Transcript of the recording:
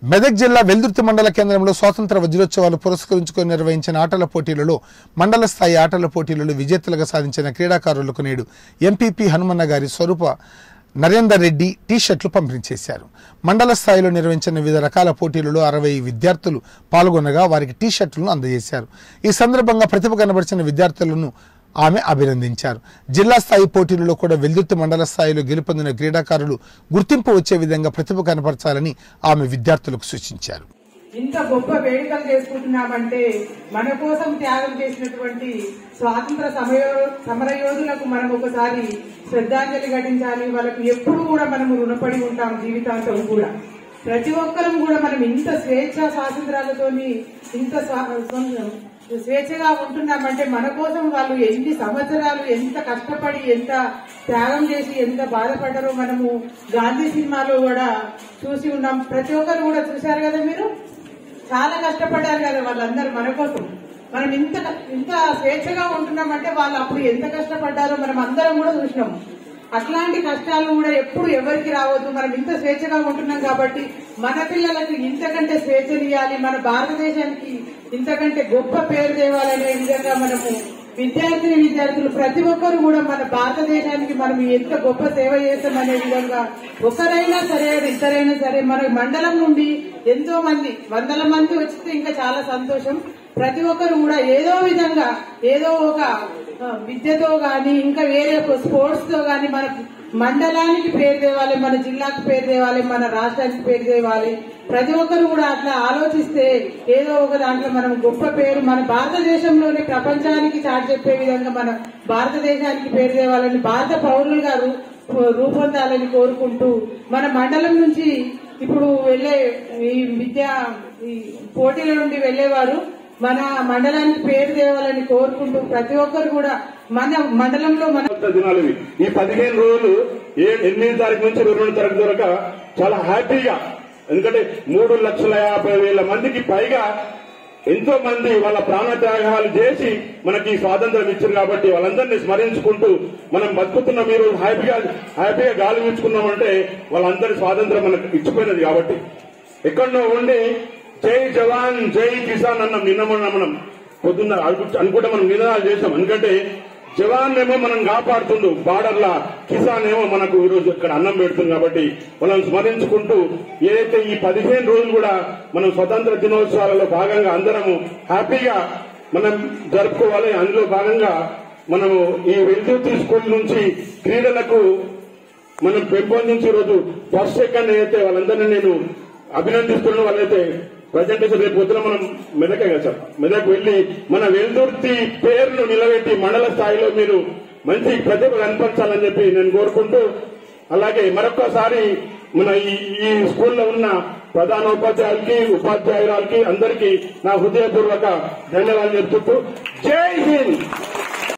మెదక్ జిల్లా వెల్దుర్తి మండల కేంద్రంలో స్వాతంత్ర వజ్రోత్సవాలు పురస్కరించుకొని నిర్వహించిన ఆటల పోటీలలో మండల స్థాయి ఆటల పోటీలలో విజేతలుగా సాధించిన క్రీడాకారులకు నేడు ఎంపీపీ హనుమన్న గారి స్వరూప నరేందర్ రెడ్డి టీ షర్ట్లు పంపిణీ చేశారు మండల స్థాయిలో నిర్వహించిన వివిధ రకాల పోటీలలో అరవై విద్యార్థులు పాల్గొనగా వారికి టీ షర్ట్లను అందజేశారు ఈ సందర్భంగా ప్రతిభ కనబరిచిన విద్యార్థులను ఆమె అభినందించారు జిల్లా స్థాయి పోటీలలో కూడా వెల్దుర్తి మండల స్థాయిలో గెలుపొందిన క్రీడాకారులు గుర్తింపు వచ్చే విధంగా ప్రతిభ కనపరచాలని ఆమె విద్యార్థులకు సూచించారు ఇంత గొప్ప వేడుకలు చేసుకుంటున్నామంటే మన కోసం త్యాగం చేసినటువంటి స్వాతంత్ర సమయ సమరయోధులకు మనం ఒకసారి శ్రద్ధాంజలి ఘటించాలి వాళ్ళకు ఎప్పుడు కూడా మనము రుణపడి ఉంటాం జీవితాంతం కూడా ప్రతి ఒక్కరం కూడా మనం ఇంత స్వేచ్ఛ స్వాతంత్రాలతోని ఇంత స్వా- సొం- స్వేచ్ఛగా ఉంటున్నామంటే మన కోసం వాళ్ళు ఎన్ని సంవత్సరాలు ఎంత కష్టపడి ఎంత త్యాగం చేసి ఎంత బాధపడ్డారో మనము గాంధీ సినిమాలో కూడా చూసి ఉన్నాం ప్రతి ఒక్కరు కూడా చూశారు కదా మీరు చాలా కష్టపడ్డారు కదా వాళ్ళందరూ మన కోసం మనం ఇంత ఇంత స్వేచ్ఛగా ఉంటున్నామంటే వాళ్ళు అప్పుడు ఎంత కష్టపడ్డారో మనం అందరం కూడా చూసినాం అట్లాంటి కష్టాలు కూడా ఎప్పుడు ఎవరికి రావద్దు మనం ఇంత స్వేచ్ఛగా ఉంటున్నాం కాబట్టి మన పిల్లలకు ఇంతకంటే స్వేచ్ఛనియాలి మన భారతదేశానికి ఇంతకంటే గొప్ప పేరు తేవాలనే విధంగా మనము విద్యార్థిని విద్యార్థులు ప్రతి ఒక్కరు కూడా మన భారతదేశానికి మనం ఎంత గొప్ప సేవ చేస్తామనే విధంగా ఒకరైనా సరే ఇద్దరైనా సరే మన మండలం నుండి ఎంతో మంది వందల మంది వచ్చితే ఇంకా చాలా సంతోషం ప్రతి ఒక్కరు కూడా ఏదో విధంగా ఏదో ఒక ఆ, విద్యతో గాని ఇంకా వేరే స్పోర్ట్స్ తో గాని మన మండలానికి పేరు తేవాలి మన జిల్లాకు పేరు తేవాలి మన రాష్ట్రానికి పేరు తేవాలి ప్రతి ఒక్కరు కూడా అట్లా ఆలోచిస్తే ఏదో ఒక దాంట్లో మనం గొప్ప పేరు మన భారతదేశంలోనే ప్రపంచానికి చాటి చెప్పే విధంగా మన భారతదేశానికి పేరు తేవాలని భారత పౌరులు గారు రూపొందాలని కోరుకుంటూ మన మండలం నుంచి ఇప్పుడు వెళ్లే ఈ విద్యా ఈ పోటీల నుండి వెళ్లేవారు మన మండలానికి పేరు తేవాలని కోరుకుంటూ ప్రతి ఒక్కరు కూడా మన మండలంలో మన కొత్త దినాలు ఇవి ఈ పదిహేను రోజులు ఏ ఎనిమిది తారీఖు నుంచి ఇరవై రెండు తారీఖు వరకు చాలా హ్యాపీగా ఎందుకంటే మూడు లక్షల యాభై వేల మందికి పైగా ఎంతో మంది వాళ్ళ ప్రాణ త్యాగాలు చేసి మనకి ఈ స్వాతంత్రం ఇచ్చారు కాబట్టి వాళ్ళందరినీ స్మరించుకుంటూ మనం బతుకుతున్న మీరు హ్యాపీగా హ్యాపీగా గాలి పీల్చుకున్నామంటే వాళ్ళందరి స్వాతంత్రం మనకు ఇచ్చిపోయినది కాబట్టి ఎక్కడో ఉండి జై జవాన్ జై కిసాన్ అన్న నిన్న మొన్న మనం పొద్దున్న అనుకు- అనుకుంటే మనం నినాదాలు చేసాం ఎందుకంటే జవాన్ ఏమో మనం కాపాడుతుండు బార్డర్లా కిసాన్ ఏమో మనకు ఈరోజు ఇక్కడ అన్నం పెడుతుంది కాబట్టి మనం స్మరించుకుంటూ ఏదైతే ఈ పదిహేను రోజులు కూడా మనం స్వతంత్ర దినోత్సవాలలో భాగంగా అందరము హ్యాపీగా మనం జరుపుకోవాలి అందులో భాగంగా మనము ఈ వెల్దుర్తి స్కూల్ నుంచి క్రీడలకు మనం పెంపొందించే రోజు ఫస్ట్ సెకండ్ అయితే వాళ్ళందరినీ నేను అభినందిస్తున్నాను వాళ్ళైతే ప్రజెంటేషన్ రేపు పొద్దున మనం మెదకే కదా సార్ మెదక్ వెళ్లి మన వెల్దుర్తి పేరును నిలబెట్టి మండల స్థాయిలో మీరు మంచి ప్రతిభ కనపరచాలని చెప్పి నేను కోరుకుంటూ అలాగే మరొకసారి మన ఈ ఈ స్కూల్లో ఉన్న ప్రధానోపాధ్యాయులకి ఉపాధ్యాయురాలకి అందరికీ నా హృదయపూర్వక ధన్యవాదాలు చెప్తూ జై హింద్